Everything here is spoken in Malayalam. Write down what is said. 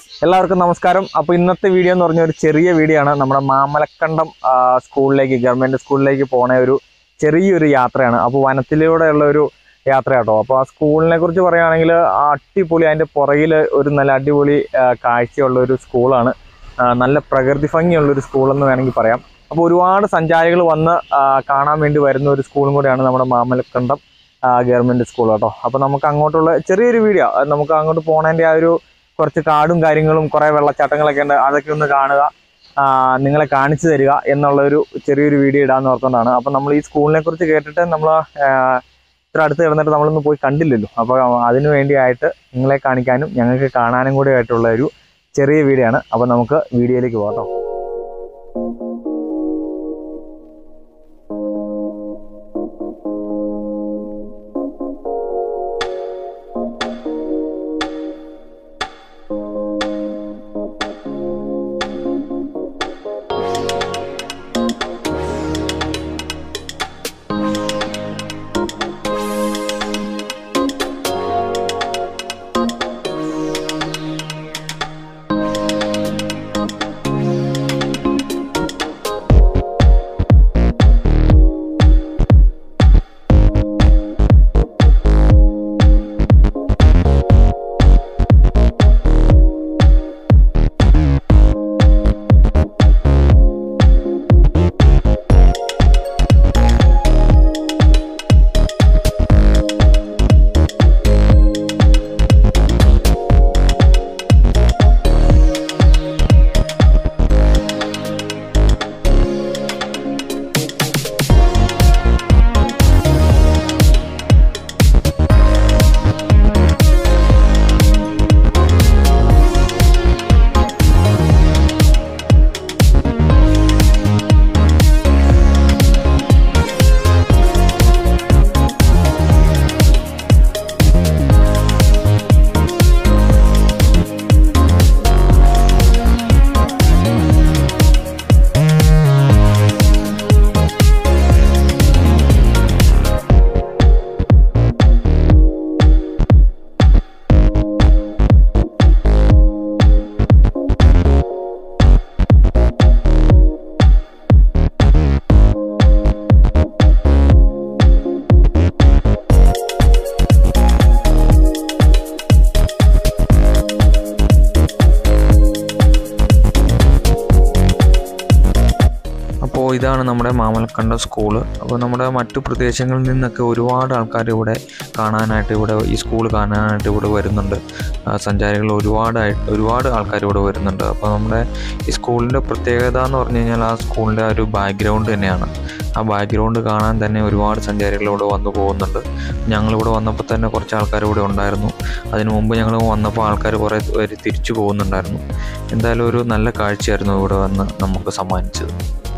എല്ലാവർക്കും നമസ്കാരം അപ്പോൾ ഇന്നത്തെ വീഡിയോ എന്ന് പറഞ്ഞ ഒരു ചെറിയ വീഡിയോ ആണ് നമ്മുടെ മാമലക്കണ്ടം ആ, സ്കൂളിലേക്ക് ഗവൺമെൻറ് സ്കൂളിലേക്ക് പോണ ഒരു ചെറിയൊരു യാത്രയാണ് അപ്പോൾ വനത്തിലൂടെയുള്ള ഒരു യാത്ര കേട്ടോ അപ്പോൾ ആ സ്കൂളിനെ കുറിച്ച് പറയുകയാണെങ്കിൽ അടിപൊളി അതിൻ്റെ പുറകിൽ ഒരു നല്ല അടിപൊളി ആ, കാഴ്ചയുള്ള ഒരു സ്കൂളാണ് ആ, നല്ല പ്രകൃതി ഭംഗിയുള്ള ഒരു സ്കൂളെന്ന് വേണമെങ്കിൽ പറയാം അപ്പോൾ ഒരുപാട് സഞ്ചാരികൾ വന്ന് ആ, കാണാൻ വേണ്ടി വരുന്ന ഒരു സ്കൂളും കൂടെയാണ് നമ്മുടെ മാമലക്കണ്ടം ഗവൺമെൻറ് സ്കൂൾ കേട്ടോ അപ്പോൾ നമുക്ക് അങ്ങോട്ടുള്ള ചെറിയൊരു വീഡിയോ അത് നമുക്ക് അങ്ങോട്ട് പോണതിൻ്റെ ആ ഒരു കുറച്ച് കാടും കാര്യങ്ങളും കുറേ വെള്ളച്ചാട്ടങ്ങളൊക്കെ ഉണ്ട് അതൊക്കെ ഒന്ന് കാണുക ആ, നിങ്ങളെ കാണിച്ചു തരിക എന്നുള്ള ഒരു ചെറിയൊരു വീഡിയോ ഇടാന്ന് ഓർത്തുകൊണ്ടാണ് അപ്പോൾ നമ്മൾ ഈ സ്കൂളിനെ കുറിച്ച് കേട്ടിട്ട് നമ്മൾ ഇത്ര അടുത്ത് കിടന്നിട്ട് നമ്മളൊന്നും പോയി കണ്ടില്ലല്ലോ അപ്പോൾ അതിനു വേണ്ടിയായിട്ട് നിങ്ങളെ കാണിക്കാനും ഞങ്ങൾക്ക് കാണാനും കൂടി ആയിട്ടുള്ള ഒരു ചെറിയ വീഡിയോ ആണ് അപ്പോൾ നമുക്ക് വീഡിയോയിലേക്ക് പോകാം കേട്ടോ അപ്പോൾ ഇതാണ് നമ്മുടെ മാമലക്കണ്ടം സ്കൂള് അപ്പോൾ നമ്മുടെ മറ്റു പ്രദേശങ്ങളിൽ നിന്നൊക്കെ ഒരുപാട് ആൾക്കാർ ഇവിടെ കാണാനായിട്ട് ഇവിടെ ഈ സ്കൂൾ കാണാനായിട്ട് ഇവിടെ വരുന്നുണ്ട് ആ, സഞ്ചാരികൾ ഒരുപാടായി ഒരുപാട് ആൾക്കാർ ഇവിടെ വരുന്നുണ്ട് അപ്പോൾ നമ്മുടെ ഈ സ്കൂളിൻ്റെ പ്രത്യേകത എന്ന് പറഞ്ഞു കഴിഞ്ഞാൽ ആ സ്കൂളിൻ്റെ ആ ഒരു ബാക്ക്ഗ്രൗണ്ട് തന്നെയാണ് ആ ബാക്ക്ഗ്രൗണ്ട് കാണാൻ തന്നെ ഒരുപാട് സഞ്ചാരികൾ ഇവിടെ വന്നു പോകുന്നുണ്ട് ഞങ്ങളിവിടെ വന്നപ്പോൾ തന്നെ കുറച്ച് ആൾക്കാർ ഇവിടെ ഉണ്ടായിരുന്നു അതിനു മുമ്പ് ഞങ്ങൾ വന്നപ്പോൾ ആൾക്കാർ കുറേ പേര് തിരിച്ചു പോകുന്നുണ്ടായിരുന്നു എന്തായാലും ഒരു നല്ല കാഴ്ചയായിരുന്നു ഇവിടെ വന്ന് നമുക്ക് സമ്മാനിച്ചത്